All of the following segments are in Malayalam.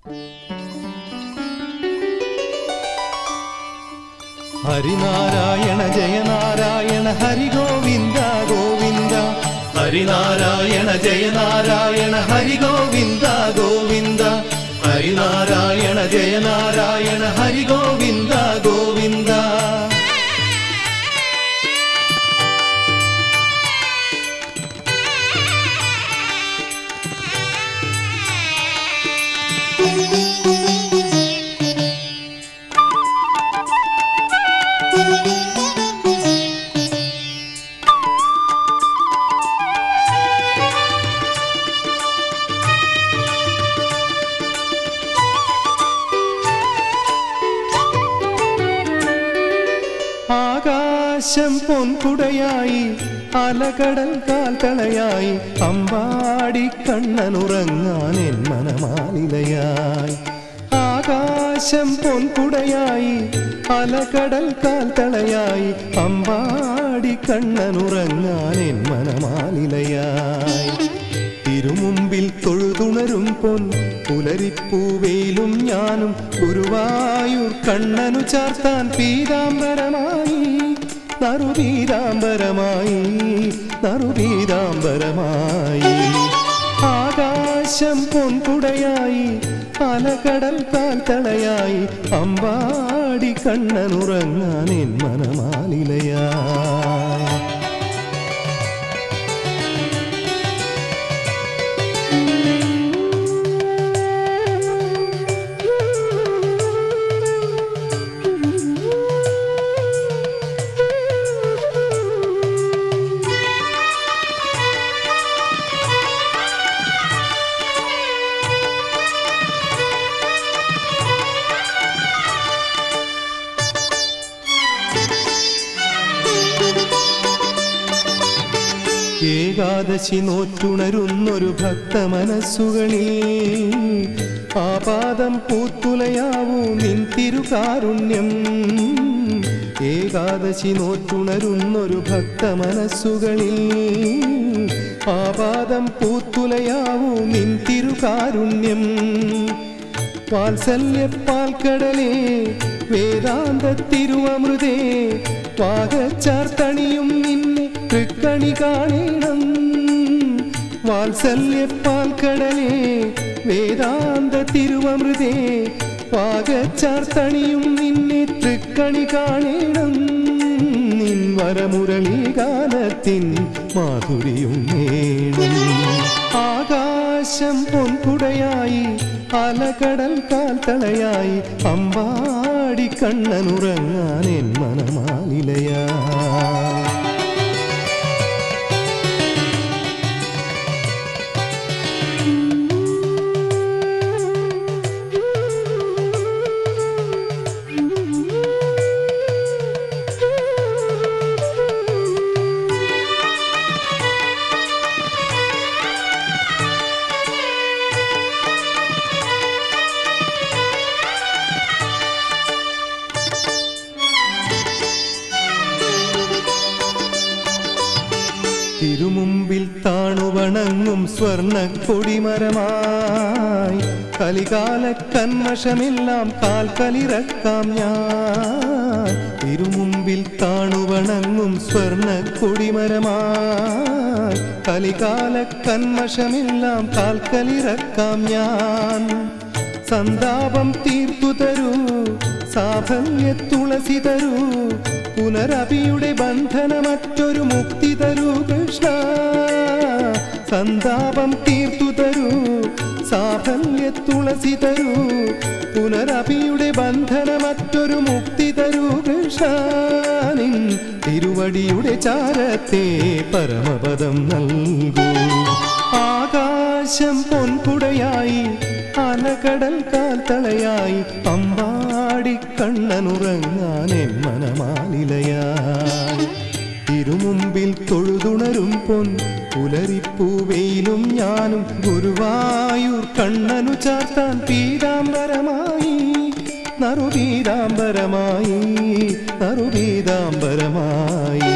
ഹരിനാരായണ ജയനാരായണ ഹരി ഗോവിന്ദ ഗോവിന്ദ ഹരിനാരായണ ജയനാരായണ ഹരി ഗോവിന്ദ ഗോവിന്ദ ഹരിനാരായണ ജയനാരായണ ഹരി ഗോവിന്ദ ഗോവിന്ദ ആകാശം പൊൻകുടയായി അലകടൽ കാൽത്തളയായി അമ്പാടി കണ്ണനുറങ്ങാൻ എൻ മനമാലിലയായി ആകാശം പൊൻകുടയായി അലകടൽ കാൽത്തളയായി അമ്പാടി കണ്ണനുറങ്ങാൻ എൻ മനമാലിലയായി തിരുമുമ്പിൽ തൊഴുതുണരും പൊൻ പുലരിപ്പൂവേലും ഞാനും ഗുരുവായൂർ കണ്ണനു ചാർത്താൻ പീതാംബരമായി നറുപീതാംബരമായി നറുപീതാംബരമായി ആകാശം പൊൻകുടയായി അലകടൽ കാൽത്തളയായി അമ്പാടി കണ്ണനുറങ്ങാൻ എൻ മനമാലിലയായി ഏകാദശി നോറ്റുണരുന്നൊരു ഭക്ത മനസ്സുകളിൽ ആപാദം പൂത്തുലയാവൂ നിൻ തിരുകാരുണ്യം ഏകാദശി നോറ്റുണരുന്നൊരു ഭക്ത മനസ്സുകളിൽ ആപാദം പൂത്തുലയാവൂ നിൻ തിരുകാരുണ്യം വാത്സല്യപ്പാൽക്കടലേ വേദാന്ത തിരുവമൃതേ വാഗച്ചാർത്തണിയും നിന്നെ തൃക്കണി കാണണം വാത്സല്യപ്പാൽക്കടലേ വേദാന്ത തിരുവമൃതേ വാഗച്ചാർത്തണിയും നിന്നെ തൃക്കണി കാണണം നിൻ വരമുരളി ഗാനത്തിൻ മാധുരിയും നേടും ആകാശം പൊൻകുടയായി അലകടൽ കാൽത്തളയായി അമ്പാടി കണ്ണനുറങ്ങാൻ എൻ മനമാലിലയായി തിരുമുമ്പിൽ താണുവണങ്ങും സ്വർണ്ണ കൊടിമരമായി കലികാല കന്മഷമെല്ലാം കാൽക്കലിറക്കാം ഞാൻ തിരുമുമ്പിൽ താണുവണങ്ങും സ്വർണ്ണ കൊടിമരമായി കലികാല കന്മഷമെല്ലാം കാൽക്കലിറക്കാം ഞാൻ സന്താപം തീർത്തു തരൂ സാഫല്യ തുളസി തരൂ പുനരഭിയുടെ ബന്ധനമറ്റൊരു മുക്തി തരൂ കൃഷ്ണ സന്താപം തീർത്തു തരൂ സാഫല്യ തുളസി തരൂ പുനരഭിയുടെ ബന്ധനമറ്റൊരു മുക്തി തരൂ കൃഷ്ണ നിൻ തിരുവടിയുടെ ചാരത്തെ പരമപദം നൽകൂ ആകാശം പൊൻകുടയായി അലകടൽ കാൽത്തളയായി അമ്പാടി കണ്ണനുറങ്ങാൻ എൻ മനമാലിലയായി തിരുമുമ്പിൽ തൊഴുതുണരും പൊൻ പുലരിപ്പൂവയിലും ഞാനും ഗുരുവായൂർ കണ്ണനു ചാർത്താൻ പീതാംബരമായി നറുപീതാംബരമായി നറുപീതാംബരമായി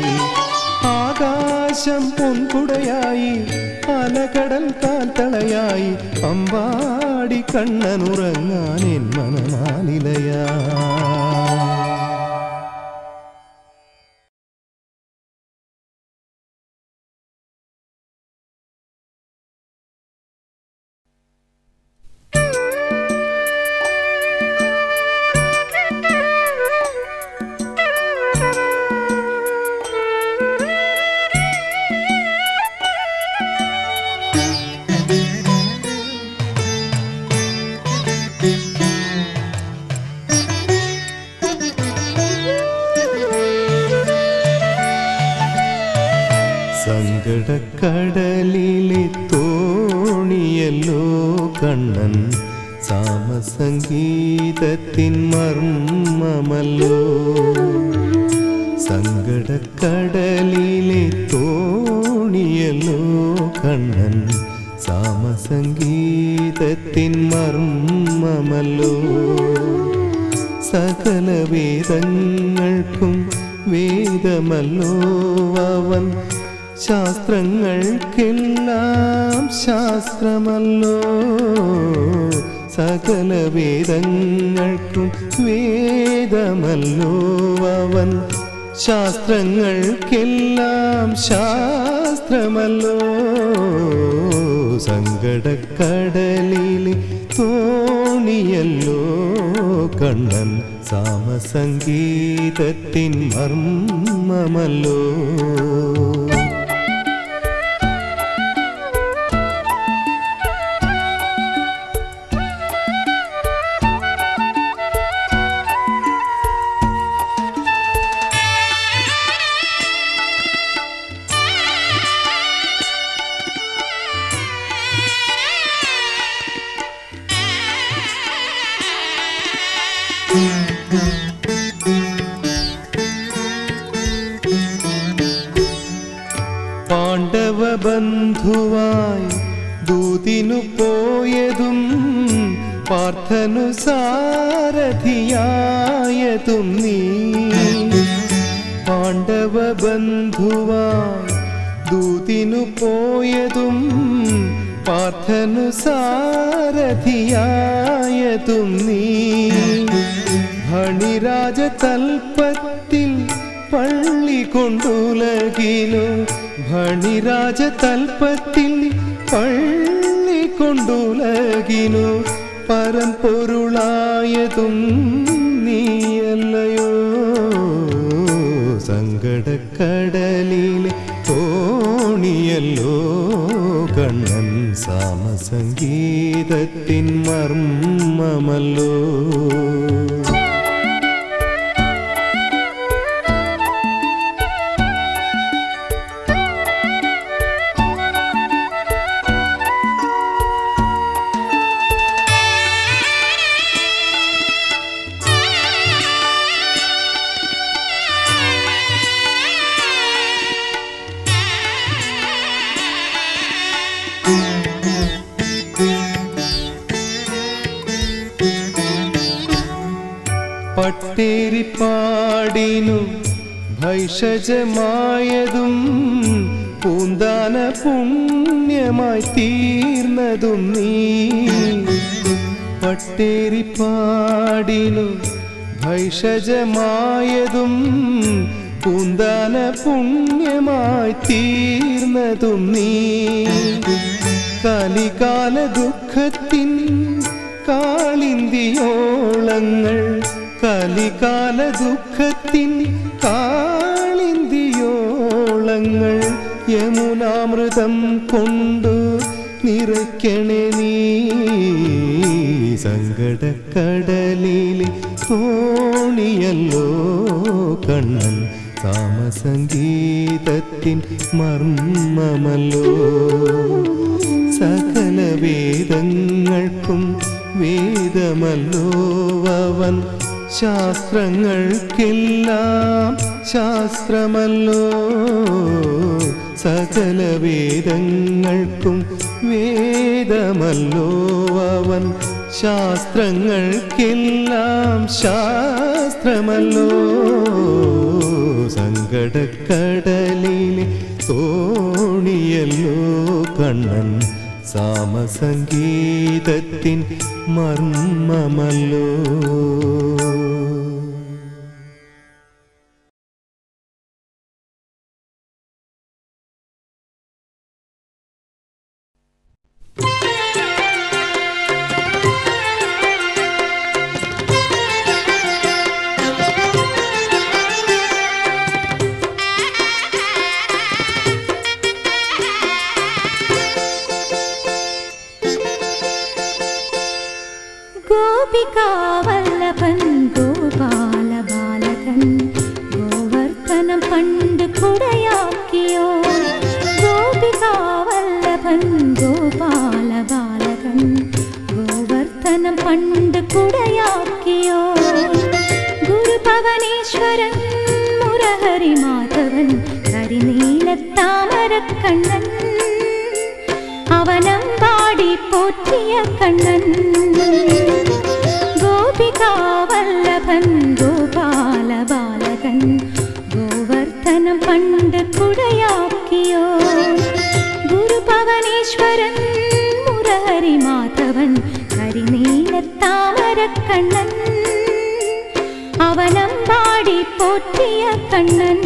ആകാശം പൊൻകുടയായി അലകടൽ കാൽത്തളയായി അമ്പാടി പാടി കണ്ണനുറങ്ങാൻ എൻ മനമാനിലയാ സങ്കടക്കടലിലെ തോണിയല്ലോ കണ്ണൻ സാമസംഗീതത്തിൻ മർമ്മമല്ലോ സങ്കടക്കടലിലെ തോണിയല്ലോ കണ്ണൻ സാമസംഗീതത്തിൻ മർമ്മമല്ലോ സകല വേദങ്ങൾക്കും വേദമല്ലോ അവൻ ശാസ്ത്രങ്ങൾക്കെല്ലാം ശാസ്ത്രമല്ലോ സകല വേദങ്ങൾക്കും വേദമല്ലോ അവൻ ശാസ്ത്രങ്ങൾക്കെല്ലാം ശാസ്ത്രമല്ലോ സങ്കടക്കടലിലെ തോണിയല്ലോ കണ്ണൻ സാമസംഗീതത്തിൻ മർമ്മമല്ലോ പാണ്ഡവ ബന്ധുവായി ദൂതിനു പോയതും പാർത്ഥനു സാരഥിയായതും നീ പാണ്ഡവ ബന്ധുവായി ദൂതിനു പോയതും പാർത്ഥനു സാരഥിയായതും നീ ഭണിരാജ തൽപ്പത്തിൽ പള്ളി കൊണ്ടുലകിനു ഭണിരാജ തൽപ്പത്തിൽ പള്ളി കൊണ്ടുലകിനു പരമ്പൊരുളായതും നീയല്ലയോ സങ്കടക്കടലിലെ തോണിയല്ലോ കണ്ണൻ സാമസംഗീതത്തിൻ മർമ്മമല്ലോ പട്ടേരിപ്പാടിനു ഭൈഷജമായതും പൂന്താന പുണ്യമായി തീർന്നതും നീ പട്ടേരിപ്പാടിനു ഭൈഷജമായതും പൂന്താന പുണ്യമായി തീർന്നതും നീ കലികാല ദുഃഖത്തിൻ കാളിന്തിയോളങ്ങൾ കലികാല ദുഃഖത്തിൻ കാളിന്തിയോളങ്ങൾ യമുനാമൃതം കൊണ്ടു നിറയ്ക്കണേ നീ സങ്കടക്കടലിലെ തോണിയല്ലോ കണ്ണൻ കാമസംഗീതത്തിൻ മർമ്മമല്ലോ സകല വേദങ്ങൾക്കും വേദമല്ലോ അവൻ ശാസ്ത്രങ്ങൾക്കെല്ലാം ശാസ്ത്രമല്ലോ സകല വേദങ്ങൾക്കും വേദമല്ലോ അവൻ ശാസ്ത്രങ്ങൾക്കെല്ലാം ശാസ്ത്രമല്ലോ സങ്കടക്കടലിലെ തോണിയല്ലോ കണ്ണൻ സാമസംഗീതത്തിൻ മർമ്മമല്ലോ ഗോപികാവല്ലഭൻ ഗോപാലബാലകൻ ഗോവർദ്ധനം പണ്ട് കുടയാക്കിയോ ഗോപികാവല്ലഭൻ ഗോപാലബാലകൻ ഗോവർദ്ധനം പണ്ട് കുടയാക്കിയോ ഗുരുഭവനേശ്വരൻ മുരഹരി മാധവൻ കരിനീലത്താമരക്കണ്ണൻ അവനം പാടി പോറ്റിയ കണ്ണൻ ഗോപികാവല്ലഭൻ ഗോപാലബാലകൻ ഗോവർദ്ധനം പണ്ട് കുടയാക്കിയോ ഗുരുഭവനേശ്വരൻ മുരഹരി മാധവൻ കരിനീലത്താമരക്കണ്ണൻ അവനം പാടി പോറ്റിയ കണ്ണൻ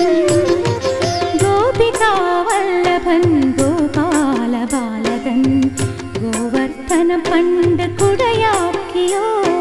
ഗോപികാവല്ലഭൻ ഗോപാലബാലകൻ ഗോവർദ്ധനം പണ്ട് കുടയാക്കിയോ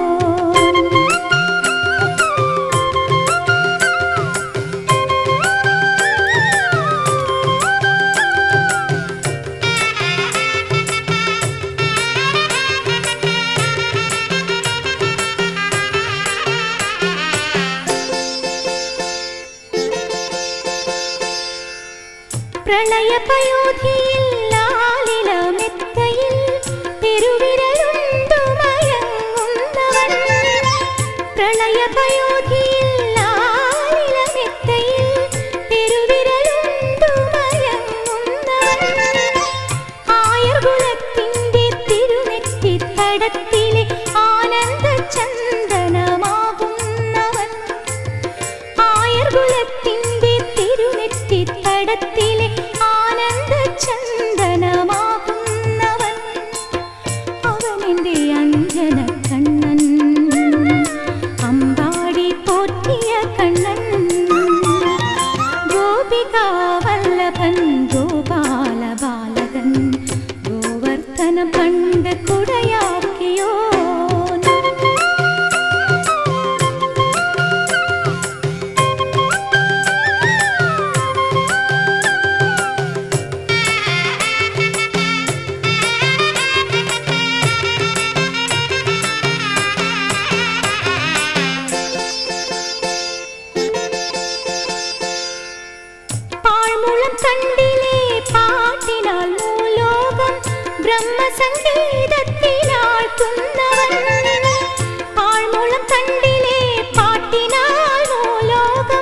പ്രളയപയോധിയിൽ ലാലിലമെത്തയിൽ പെരുവിരലുണ്ടു മയങ്ങുന്നവൻ പ്രളയപയോധിയിൽ ലാലിലമെത്തയിൽ പെരുവിരലുണ്ടു മയങ്ങുന്നവൻ ആയർകുലത്തിന്റെ തിരുനെറ്റിത്തടത്തിലെ ആനന്ദ ചന്ദനമാകുന്നവൻ ആയർകുലത്തിന്റെ തിരുനെറ്റിത്തടത്തിലെ ആനന്ദ ചന്ദനമാകുന്നവൻ അവനെന്റെ അഞ്ജന കണ്ണൻ അമ്പാടി പോറ്റിയ കണ്ണൻ ഗോപികാവല്ലഭൻ ഗോപാലബാലകൻ ഗോവർദ്ധനം പണ്ട് കുടയാക്കിയോ പാഴ്മുളം കണ്ടിലെ പാട്ടിനാൽ മൂലോകം ബ്രഹ്മസംഗീതത്തിനാഴ്ത്തുന്നവൻ പാഴ്മുളം കണ്ടിലെ പാട്ടിനാൽ മൂലോകം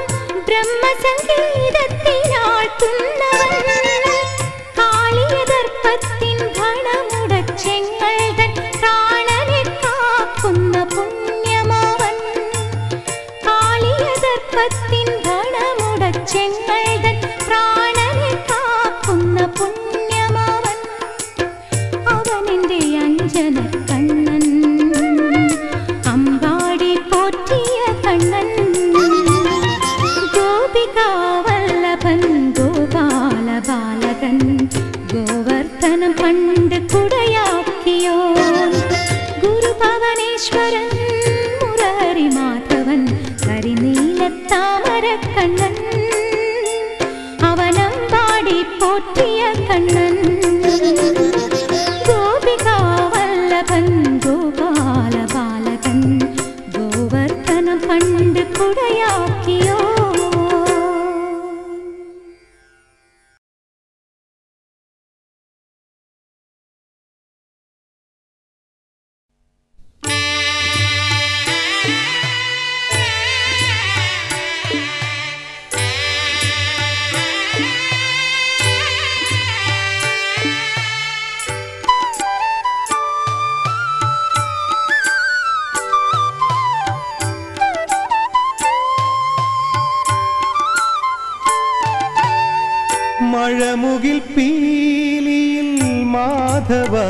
ബ്രഹ്മസംഗീതത്തിനാഴ്ത്തുന്നവൻ കാളിയദർപ്പത്തിൻ ഭണമുടച്ചെങ്ങൾ തൻ പ്രാണനെ കാക്കുന്ന പുണ്യമവൻ കാളിയദർപ്പത്തിൻ ഭണമുടച്ചെങ്ങൾ തൻ പ്രാണനെ കാക്കുന്ന പുണ്യമവൻ അവനെന്റെ അഞ്ജന കണ്ണൻ അമ്പാടി പോറ്റിയ കണ്ണൻ ഗോപികാവല്ലഭൻ ഗോപാലബാലകൻ ഗോവർദ്ധനം പണ്ട് കുടയാക്കിയോ ഗുരുഭവനേശ്വരൻ മുരഹരി മാധവൻ കരിനീലത്താമരക്കണ്ണൻ അവനം പാടി പോറ്റിയ കണ്ണൻ ഗോപികാവല്ലഭൻ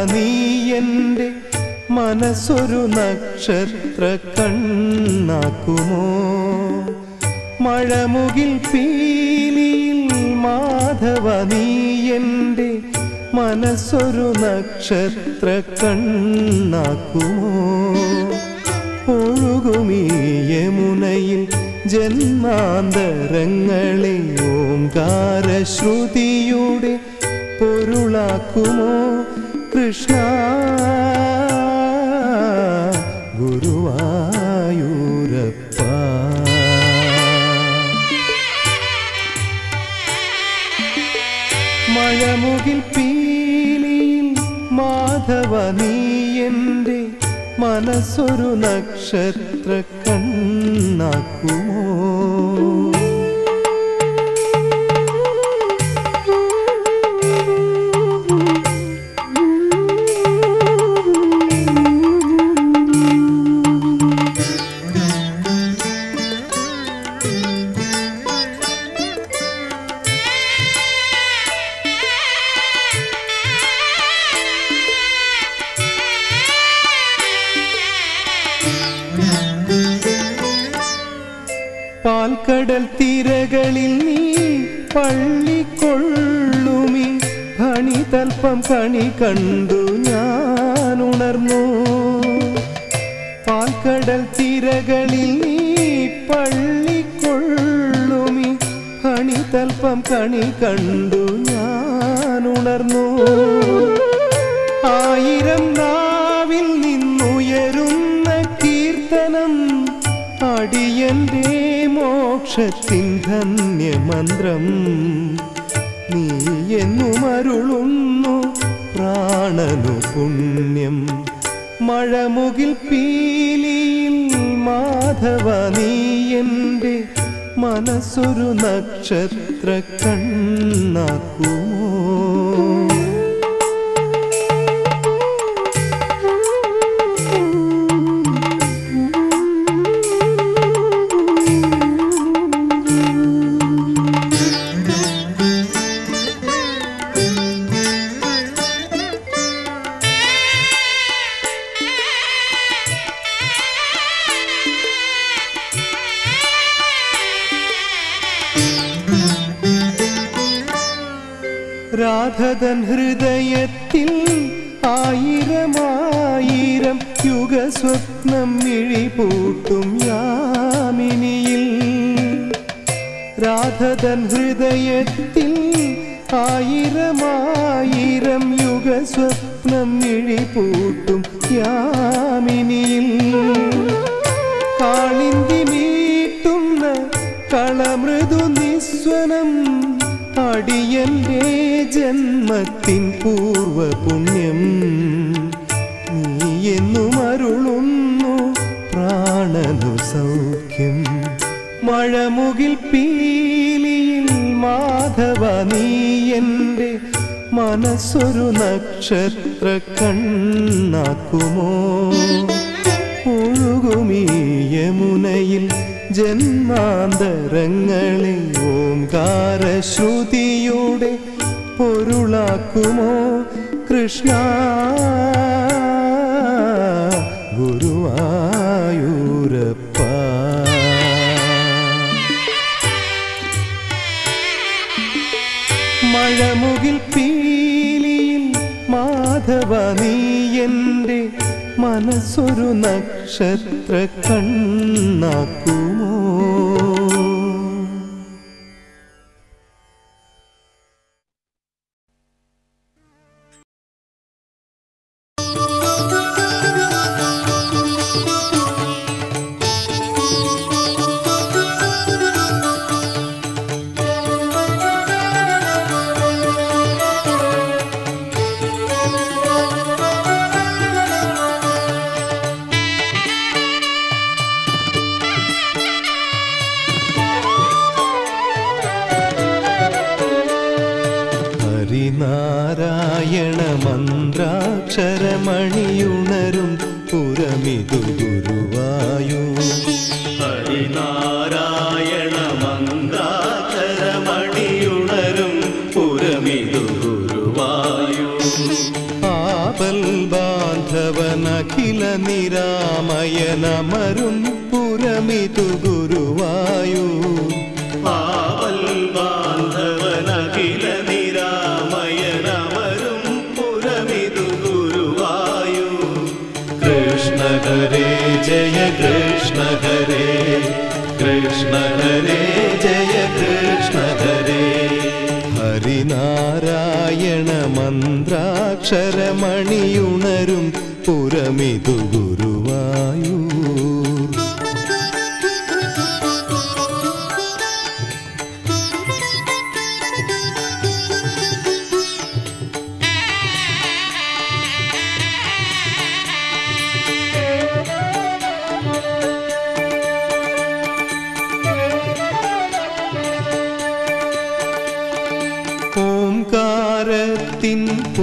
നീ എൻ്റെ മനസ്സൊരു നക്ഷത്ര കണ്ണാക്കുമോ മഴമുകിൽ പീലിയിൽ മാധവ നീ എൻ്റെ മനസ്സൊരു നക്ഷത്ര കണ്ണാക്കുമോ ഒഴുകുമീ യമുനയിൽ ജന്മാന്തരങ്ങളെ ഓംകാരശ്രുതിയുടെ പൊരുളാക്കുമോ കൃഷ്ണ ഗുരുവായൂരപ്പ മഴമുകിൽ പീലിയിൽ മാധവ നീ എൻ്റെ മനസ്സൊരു നക്ഷത്ര കണ്ണാക്കുമോ പാൽക്കടൽ തിരകളിൽ നീ പള്ളിക്കൊള്ളുമി ഭണിതൽപ്പം കണി കണ്ടു ഞാൻ ഉണർന്നു പാൽക്കടൽ തിരകളിൽ നീ പള്ളിക്കൊള്ളുമി ഭണിതൽപ്പം കണി കണ്ടു ഞാൻ ഉണർന്നു ആയിരം നാവിൽ നിന്നുയരുന്ന കീർത്തനം അടിയന്റെ മോക്ഷത്തിൻ ധന്യമന്ത്രം നീ എന്നും അരുളുന്നു പ്രാണനു പുണ്യം മഴമുകിൽ പീലിയിൽ മാധവ നീ എൻ്റെ മനസ്സൊരു നക്ഷത്ര കണ്ണാക്കുമോ രാധതൻ ഹൃദയത്തിൽ ആയിരമായിരം യുഗസ്വപ്നം മിഴിപൂട്ടും യാമിനിയിൽ രാധതൻ ഹൃദയത്തിൽ ആയിരമായിരം യുഗസ്വപ്നം മിഴിപൂട്ടും യാമിനിയിൽ കാളിന്തി മീട്ടുന്ന കളമൃദു നിസ്വനം അടിയന്റെ ജന്മത്തിൻ പൂർവ പുണ്യം നീ എന്നും അരുളുന്നു പ്രാണനു സൗഖ്യം മഴമുകിൽ പീലിയിൽ മാധവ നീ എൻ്റെ മനസ്സൊരു നക്ഷത്ര കണ്ണാക്കുമോ ഒഴുകുമീ യമുനയിൽ ജന്മാന്തരങ്ങളെ ഓംകാരശ്രുതിയുടെ പൊരുളാക്കുമോ കൃഷ്ണ ഗുരുവായൂരപ്പ മഴമുകിൽ പീലിയിൽ മാധവ നീ എൻ്റെ മനസ്സൊരു നക്ഷത്ര കണ്ണാക്കുമോ ഹരിനാരായണ മന്ത്രാക്ഷരമണിയുണരും പുരമിതു ഗുരുവായു ഹരിനാരായണ മന്ത്രാചരമണിയുണരും പുരമിതു ഗുരുവായു ആപൽ ബാന്ധവനഖില നിരാമയനമരും പുരമിതു ഗുരുവായൂ ആവൽ ബാന്ധവനഖില നിരാമയനമരും പുരമിതു ഗുരുവായു കൃഷ്ണ ഹരേ ജയ കൃഷ്ണ ഹരേ കൃഷ്ണ ഹരേ ജയ കൃഷ്ണ ഹരേ ഹരിനാരായണ മന്ത്രാക്ഷരമണിയുണരും പുരമിതു ഗുരുവായൂ ഓംകാരത്തിൻ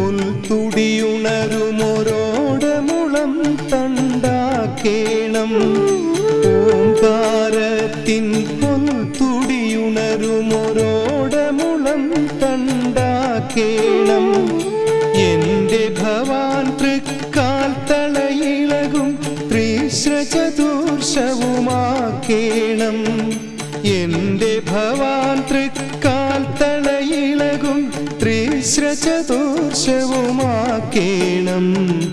പുൽത്തുടിയുണരുമൊരോടമുളം തണ്ടാക്കേണം ഓംകാരത്തിൻ പുൽത്തുടിയുണരുമൊരോടമുളം തണ്ടാക്കേണം എന്റെ ഭവാൻ തൃക്കാൽ തളയിളകും ത്രിശ്രചതുർഷവുമാക്കേണം എന്റെ ഭവാൻ തൃക്കാൽ തളയിളകും ത്രിശ്രചതുർഷവുമാക്കേണം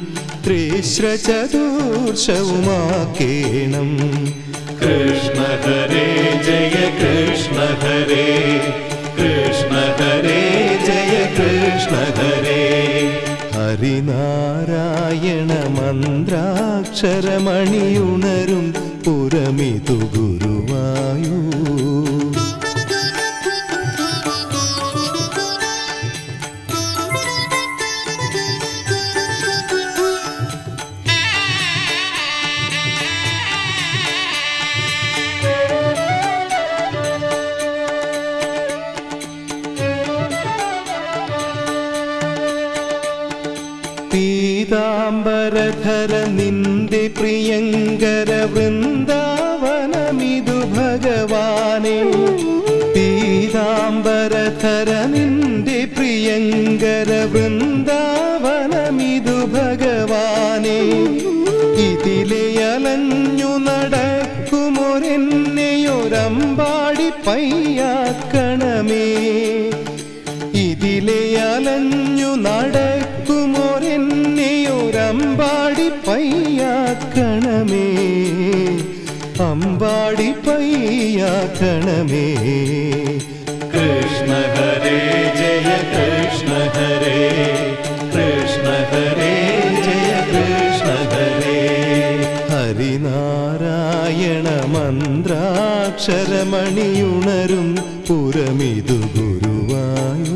ത്രിശ്രചതുർഷവുമാക്കേണം കൃഷ്ണ ഹരേ ജയ കൃഷ്ണ ഹരേ കൃഷ്ണ ഹരേ ജയ കൃഷ്ണ ഹരേ ഹരിനാരായണ മന്ത്രാക്ഷരമണിയുണരും പുരമിതു ഗുരുവായൂ പീതാംബരധര നിന്റെ പ്രിയങ്കര വൃന്ദാവനമിതു ഭഗവാനെ പീതാംബരധര നിന്റെ പ്രിയങ്കര വൃന്ദാവനമിതു ഭഗവാനെ ഇതിലെ അലഞ്ഞു നടക്കുമൊരെന്നെയൊരമ്പാടി പയ്യാക്കണമേ ഇതിലെ അലഞ്ഞു നടക്കുമൊരെന്നെയൊരമ്പാടി പയ്യാക്കണമേ അമ്പാടി പയ്യാക്കണമേ കൃഷ്ണ ഹരേ ജയ കൃഷ്ണ ഹരേ കൃഷ്ണ ഹരേ ജയ കൃഷ്ണ ഹരേ ഹരിനാരായണ മന്ത്രാക്ഷരമണിയുണരും പുരമിതു ഗുരുവായൂ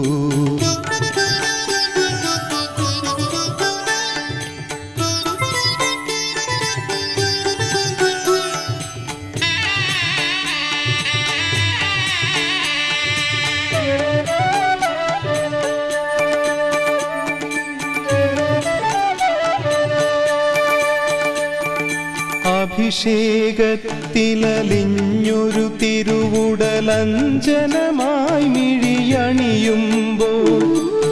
അഭിഷേകത്തിലലിഞ്ഞൊരു തിരുവുടലഞ്ജനമായി മിഴിയണിയുമ്പോൾ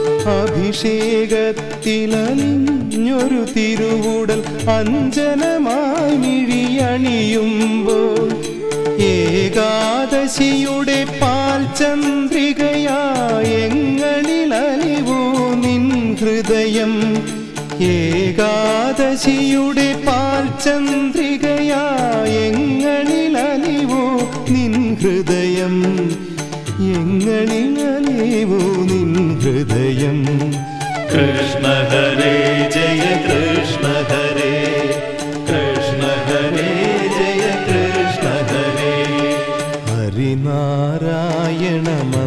അഭിഷേകത്തിലലിഞ്ഞൊരു തിരുവുടൽ അഞ്ജനമായി മിഴിയണിയുമ്പോൾ ഏകാദശിയുടെ പാൽ ചന്ദ്രികയായെങ്ങളിലലിവോ നിൻ ഹൃദയം ഏകാദശിയുടെ പാൽ ചന്ദ്രികയായെങ്ങളിലലിവോ നിൻ ഹൃദയം എങ്ങളിലലിവോ നിൻ ഹൃദയം കൃഷ്ണ ഹരേ ജയ കൃഷ്ണ ഹരേ കൃഷ്ണ ഹരേ ജയ കൃഷ്ണ ഹരേ ഹരിനാരായണ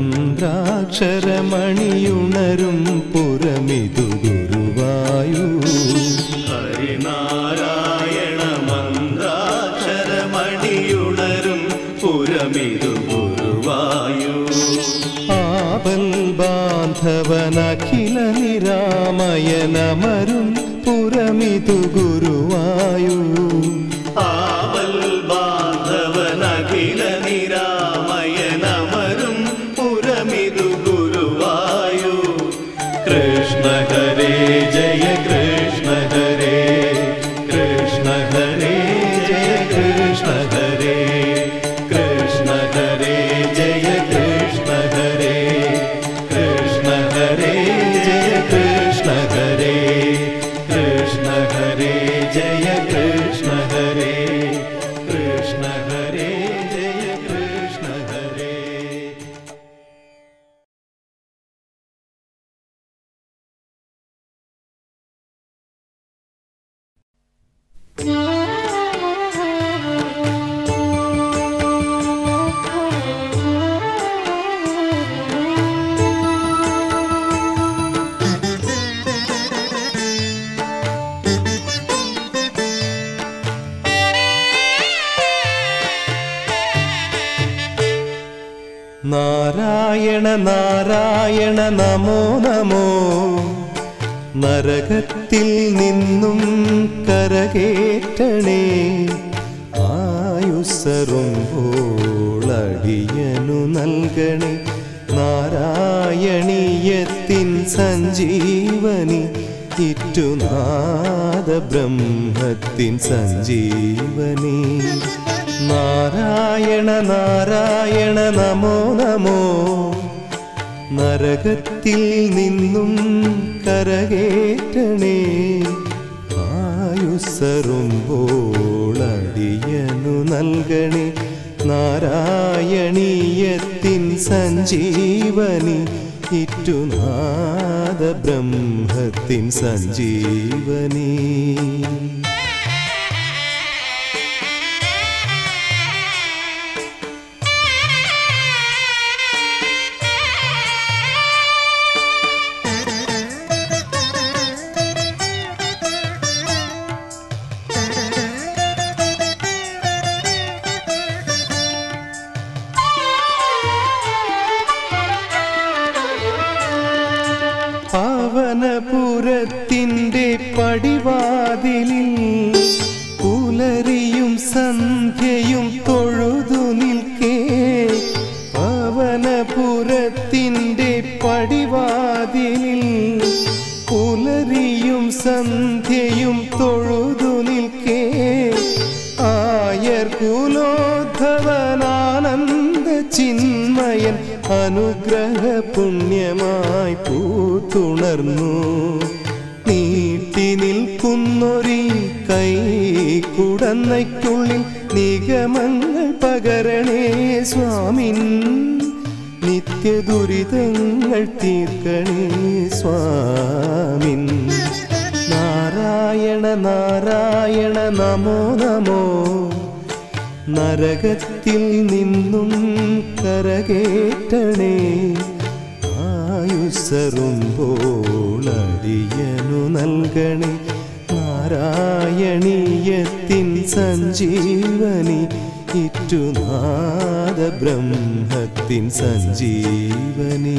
മന്ത്രാക്ഷരമണിയുണരും പുരമിതു ഗുരുവായൂ ഹരിനാരായണ മന്ത്രാക്ഷരമണിയുണരും പുരമിതു ഗുരുവായു ആപൽ ബാന്ധവനഖില നിരാമയനമരും പുരമിതു ഗുരുവായൂ ആവൽ ബാന്ധവനഖില നിരാമയനമരും പുരമിതു ഗുരുവായു കൃഷ്ണ ഹരേ ജയ കൃഷ്ണ ഹരേ നാരായണ നാരായണ നമോ നമോ നരകത്തിൽ നിന്നും കരകേറ്റണേ ആയുസറുമ്പോളടിയനു നൽകണേ നാരായണീയത്തിൻ സഞ്ജീവനി ഇറ്റുനാദ ബ്രഹ്മത്തിൻ സഞ്ജീവനി നാരായണ നാരായണ നമോ നമോ നരകത്തിൽ നിന്നും കരകേറ്റണേ ആയുസറുമ്പോളടിയനു നൽകണേ നാരായണീയത്തിൻ സഞ്ജീവനി ഇറ്റുനാദ ബ്രഹ്മത്തിൻ സഞ്ജീവനി പാവനപുരത്തിൻ്റെ പടിവാതിലിൽ പുലരിയും സന്ധ്യയും തൊഴുതു നിൽക്കേ പാവനപുരത്തിൻ്റെ പടിവാതിലിൽ പുലരിയും സന്ധ്യയും തൊഴുതു നിൽക്കേ ആയർ കുലോദ്ധവനാനന്ദ ചിന്മയൻ അനുഗ്രഹ പുണ്യമായി പൂത്തുണർന്നു നീട്ടി നിൽക്കുന്നൊരി കൈ കുടന്നയ്ക്കുള്ളിൽ നിഗമങ്ങൾ പകരണേ സ്വാമിൻ നിത്യദുരിതങ്ങൾ തീർക്കണേ സ്വാമിൻ നാരായണ നാരായണ നമോ നമോ നരകത്തിൽ നിന്നും കരകേറ്റണേ ആയുസറുമ്പോളടിയനു നൽകണേ നാരായണീയത്തിൻ സഞ്ജീവനി ഇറ്റുനാദ ബ്രഹ്മത്തിൻ സഞ്ജീവനി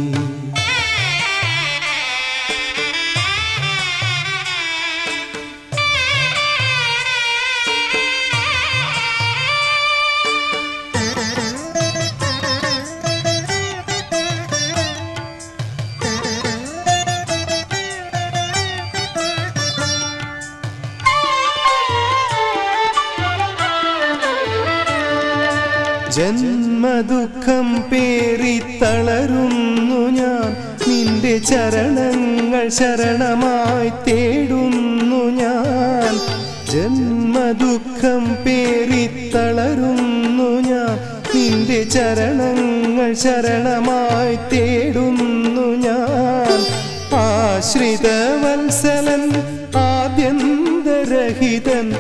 ജന്മദുഃഖം പേറി തളരുന്നു ഞാൻ നിന്റെ ചരണങ്ങൾ ശരണമായി തേടുന്നു ഞാൻ ജന്മദുഃഖം പേറി തളരുന്നു ഞാൻ നിന്റെ ചരണങ്ങൾ ശരണമായി തേടുന്നു ഞാൻ ആശ്രിതവത്സലൻ ആദ്യന്തരഹിതൻ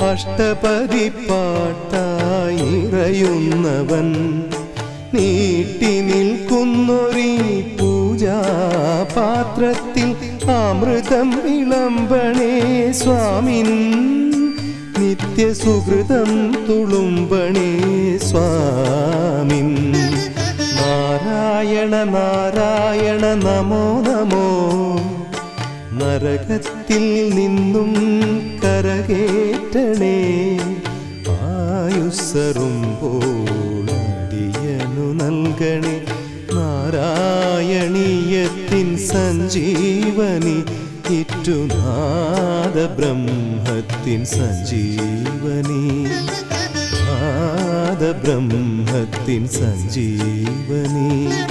അഷ്ടപതിപ്പാട്ടായി ഇറയുന്നവൻ നീട്ടി നിൽക്കുന്നൊരീ പൂജാപാത്രത്തിൽ അമൃതം വിളമ്പണേ സ്വാമിൻ നിത്യസുഹൃതം തുളുമ്പണേ സ്വാമിൻ നാരായണ നാരായണ നമോ നമോ നരകത്തിൽ നിന്നും കരകേറ്റണേ ആയുസറുമ്പോളടിയനു നൽകണേ നാരായണീയത്തിൻ സഞ്ജീവനി ഇറ്റുനാദ ബ്രഹ്മത്തിൻ സഞ്ജീവനി നാദ ബ്രഹ്മത്തിൻ സഞ്ജീവനി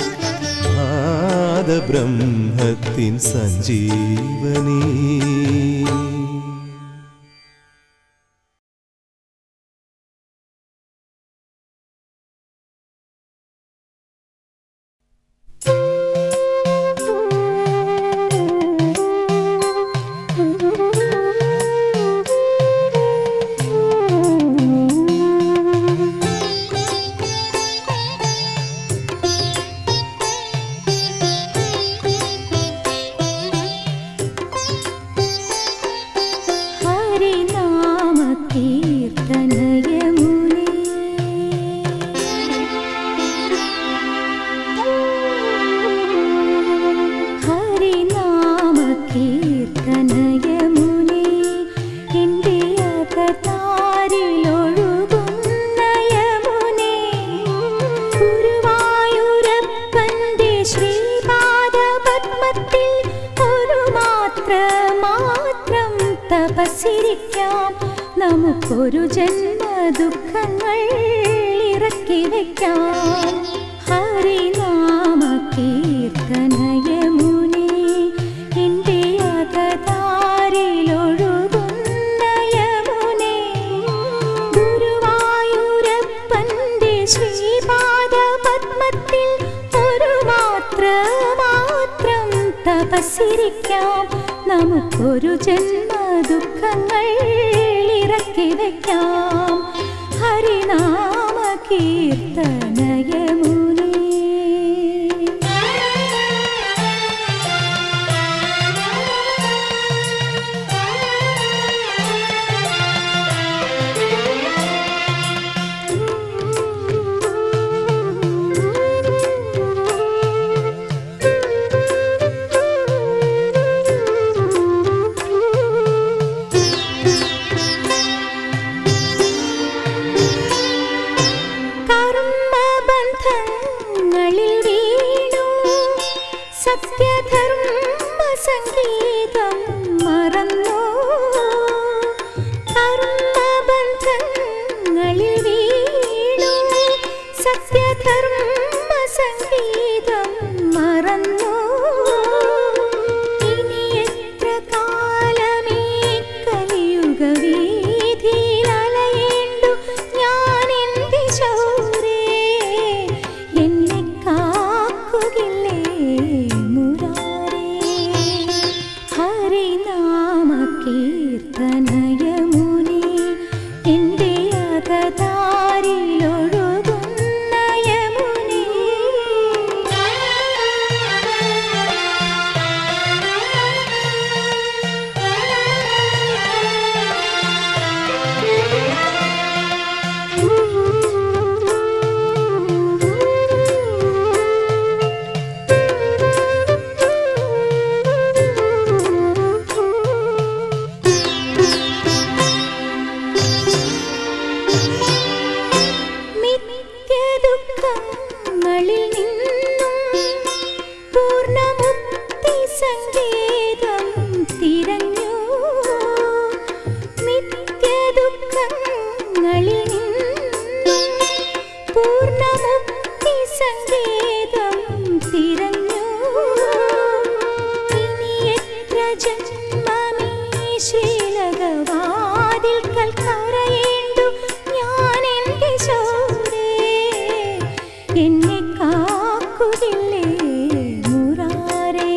നാദ ബ്രഹ്മത്തിൻ സഞ്ജീവനി ും തപസ്സിരിക്കാം നമുക്കൊരു ജന്മ ദുഃഖങ്ങൾ ഇറക്കി വയ്ക്കാം ഹരിനാമ കീർത്തനയമുനി എൻ്റെ അകതാരിലൊഴുകുന്ന യമുനേ ഗുരുവായൂരപ്പൻ്റെ ശ്രീപാദ പത്മത്തിൽ ഒരു മാത്ര മാത്രം തപസ്സിരിക്കാം നമുക്കൊരു ജന്മ ദുഃഖങ്ങൾ ഇറക്കി വയ്ക്കാം ഹരിനാമ കീർത്തനയമുനേ കർമ്മബന്ധങ്ങളിൽ വീണു സത്യധർമ്മ സംഗീതം മറന്നു കർമ്മബന്ധങ്ങളിൽ വീണു സത്യധർമ്മ സംഗീതം മറന്നു ഇനി എത്ര കാലമേ കലിയുഗ വീഥിയിൽ അലയേണ്ടു ഞാൻ എൻ്റെ ശൗരേ എന്നെ കാക്കുകില്ലേ മുരാരേ ഹരിനാമ കീർത്തനയമുനി എൻ്റെ അകതാരിലൊഴുകുന്ന യമുനേ മിഥ്യദുഃഖങ്ങളിൽ നിന്നും പൂർണ്ണമുക്തി സംഗീതം തിരഞ്ഞു മിഥ്യദുഃഖങ്ങളിൽ നിന്നും പൂർണ്ണമുക്തി സംഗീതം തിരഞ്ഞു ഇനി എത്ര ജന്മമീ ശ്രീലകവാതിൽക്കൽ കരയേണ്ടു ഞാൻ എൻ്റെ ശൗരേ എന്നെ കാക്കുകില്ലേ മുരാരേ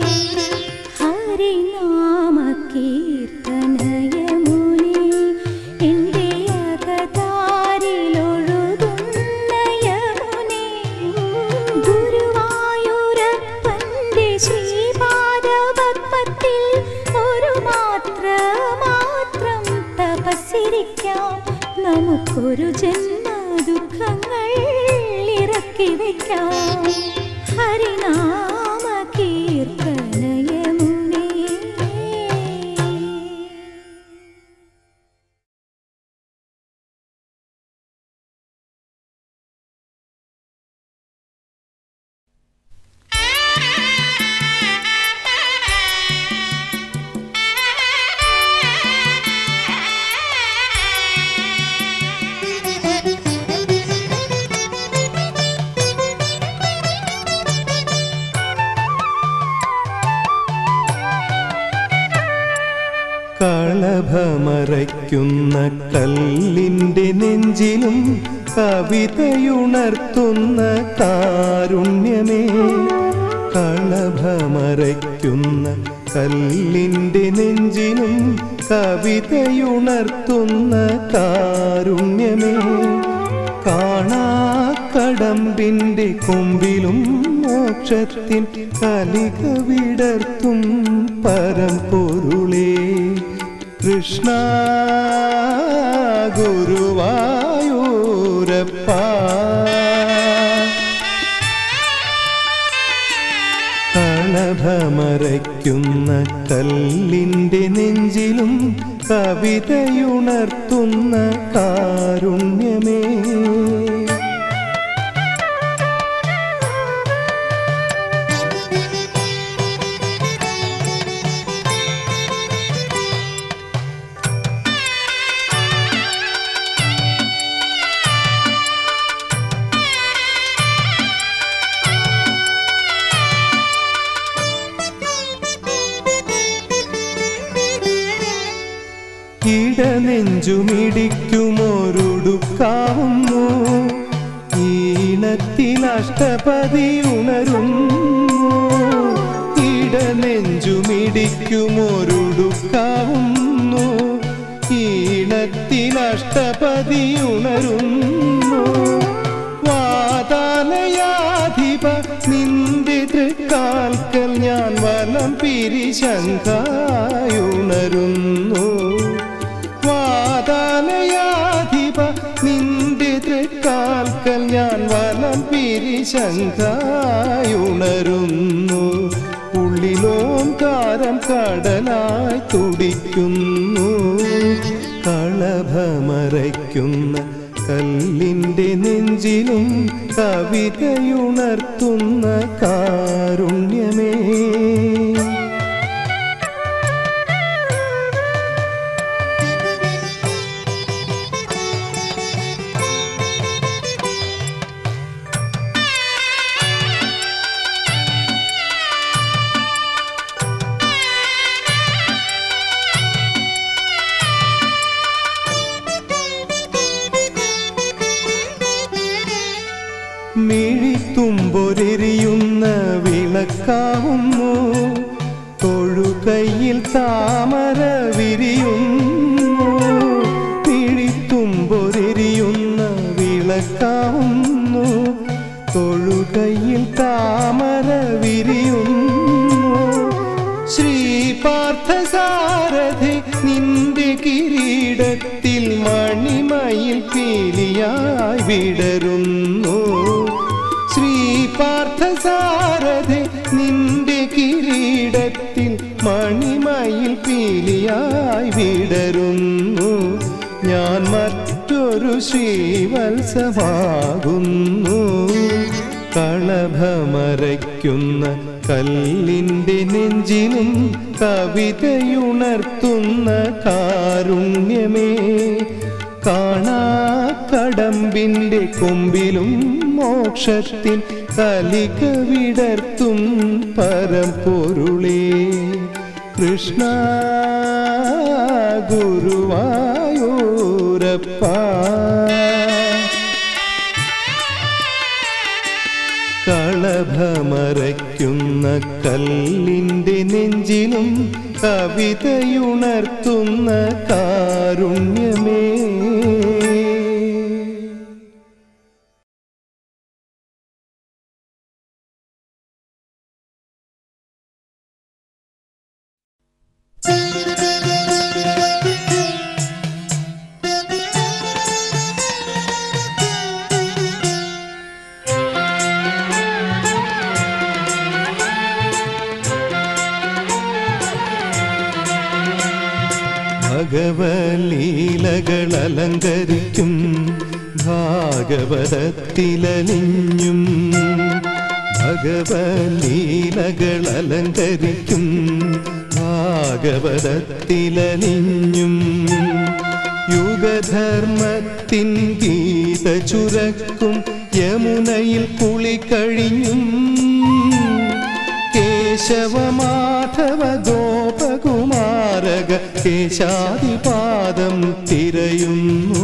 ഹരിനാമ കീർത്തനയമുനി എൻ്റെ അകതാരിലൊഴുകുന്ന യമുനേ ഗുരുവായൂരപ്പൻ്റെ ശ്രീപാദപത്മത്തിൽ ഒരു മാത്ര മാത്രം തപസ്സിരിക്കാം നമുക്കൊരു ജന്മ ദുഃഖങ്ങൾ ഇറക്കി വയ്ക്കാം ഹരിനാമ കീർത്തനയമുനേ കളഭമറയ്ക്കുന്ന കല്ലിൻ്റെ നെഞ്ചിലും കവിതയുണർത്തുന്ന കാരുണ്യമേ കളഭമറയ്ക്കുന്ന കല്ലിൻ്റെ നെഞ്ചിലും കവിതയുണർത്തുന്ന കാരുണ്യമേ കാണാക്കടമ്പിൻ്റെ കൊമ്പിലും മോക്ഷത്തിൻ കലിക വിടർത്തും പരമ്പൊരുളേ കൃഷ്ണ ഗുരുവായൂരപ്പ കളഭമറയ്ക്കുന്ന കല്ലിൻ്റെ നെഞ്ചിലും കവിതയുണർത്തുന്ന കാരുണ്യമേ ഇടനെഞ്ചുമിടിക്കുമൊരുടുക്കാവുന്നു ഈണത്തിനഷ്ടപതി ഉണരുന്നു ഇടനെഞ്ചുമിടിക്കുമൊരുടുക്കാവുന്നു ഈണത്തിനഷ്ടപതി ഉണരുന്നു വാതാലയാധിപ നിന്റെ തൃക്കാൽക്കൽ ഞാൻ വലം പിരിശങ്കായുണരുന്നു വാതാലയാധിപ നിന്റെ തൃക്കാൽക്കൽ ഞാൻ വലം പിരിശങ്കായുണരുന്നു ഉള്ളിലോംകാരം കടലായി തുടിക്കുന്നു കളഭമറയ്ക്കുന്ന കല്ലിൻ്റെ നെഞ്ചിലും കവിതയുണർത്തുന്ന കാരുണ്യമേ മിഴിത്തുമ്പൊരെരിയുന്ന വിളക്കാവുന്നു തൊഴുകൈയിൽ താമര വിരിയുന്നു മിഴിത്തുമ്പൊരെരിയുന്ന വിളക്കാവുന്നു തൊഴുകൈയിൽ താമര വിരിയുന്നു ശ്രീപാർത്ഥസാരഥി നിന്റെ കിരീടത്തിൽ മണിമയിൽ പീലിയായി വിടരുന്നു ശ്രീപാർത്ഥസാരഥി നിന്റെ കിരീടത്തിൽ മണിമയിൽ പീലിയായി വിടരുന്നു ഞാൻ മറ്റൊരു ശ്രീവത്സമാകുന്നു കളഭമരയ്ക്കുന്ന കല്ലിൻ്റെ നെഞ്ചിലും കവിതയുണർത്തുന്ന കാരുണ്യമേ കാണാ കടമ്പിൻ്റെ കൊമ്പിലും മോക്ഷത്തിൻ കലിക വിടർത്തും പരമ്പൊരുളേ കൃഷ്ണ ഗുരുവായൂരപ്പ കളഭമറയ്ക്കുന്ന കല്ലിൻ്റെ നെഞ്ചിലും കവിതയുണർത്തുന്ന കാരുണ്യമേ ഭഗവലീലകൾ അലങ്കരിക്കും ഭാഗവതത്തിലലിഞ്ഞും ഭഗവലീലകൾ അലങ്കരിക്കും ഭാഗവതത്തിലലിഞ്ഞും യുഗധർമ്മത്തിൻ ഗീത ചുരക്കും യമുനയിൽ കുളി കഴിഞ്ഞും കേശവമാധവ ഗോപകുമാരക കേശാദിപാദം തിരയുന്നു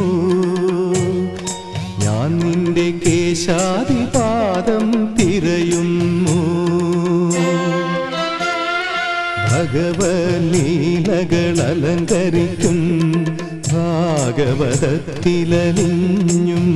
ഞാൻ നിന്റെ കേശാദിപാദം തിരയുന്നു ഭഗവലീലകൾ അലങ്കരിക്കും ഭാഗവതത്തിലലിഞ്ഞും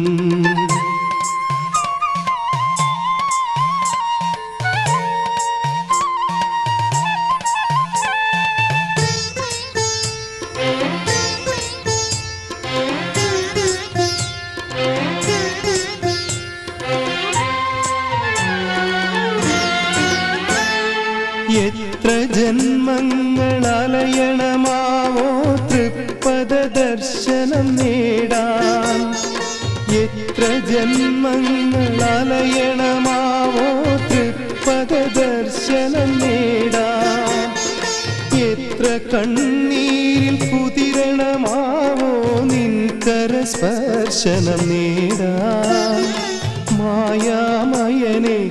എത്ര ജന്മങ്ങൾ അലയണമാവോ തൃപ്പദ ദർശനം നേടാൻ എത്ര ജന്മങ്ങൾ അലയണമാവോ തൃപ്പദ ദർശനം നേടാൻ എത്ര കണ്ണീരിൽ കുതിരണമാവോ നിൻകര സ്പർശനം നേടാൻ മായാമയനെ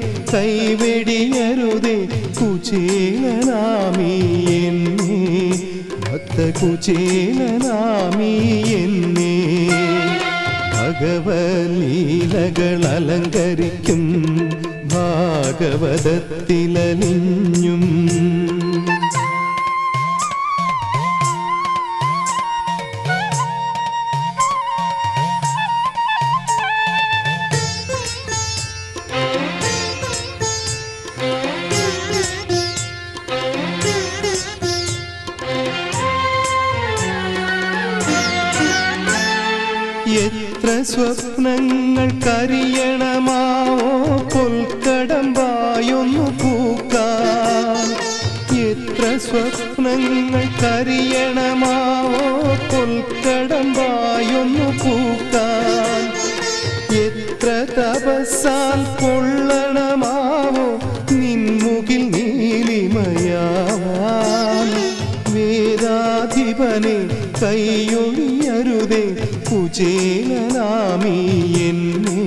കൈവെടിയരുതേ കുചേലനാമീ എന്നെ ഭക്ത ഭക്തകുചേലനാമീ എന്നെ ഭഗവലീലകൾ അലങ്കരിക്കും ഭാഗവതത്തിലലിഞ്ഞും എത്ര സ്വപ്നങ്ങൾ കരിയണമാവോ പൊൽക്കടമ്പായൊന്നു പൂക്കാൻ എത്ര സ്വപ്നങ്ങൾ കരിയണമാവോ പൊൽക്കടമ്പായൊന്നു പൂക്കാൻ എത്ര തപസ്സാൽ കൊള്ളണമാവോ നിൻമുകിൽ നീലിമയാവാൻ വേദാധിപനെ കൈയൊഴിയരുതേ കുചേലനാമീ എന്നെ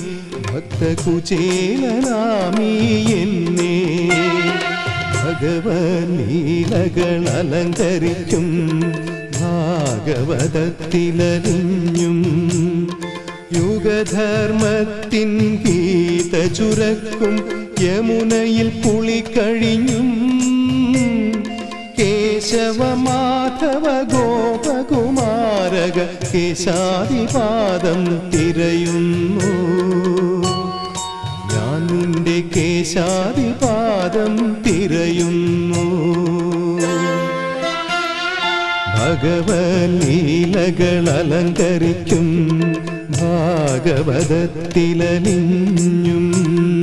ഭക്തകുചേലനാമീ എന്നെ ഭഗവനീലകൾ അലങ്കരിക്കും ഭാഗവതത്തിലറിഞ്ഞും യുഗധർമ്മത്തിൻ ഗീത ചുരക്കും യമുനയിൽ കുളി കഴിഞ്ഞും കേശവ മാധവ ഗോപകുമാരക കേശാദിപാദം തിരയുന്നു ഞാൻ നിന്റെ കേശാദിപാദം തിരയുന്നു ഭഗവലീലകൾ അലങ്കരിക്കും ഭാഗവതത്തിലലിഞ്ഞും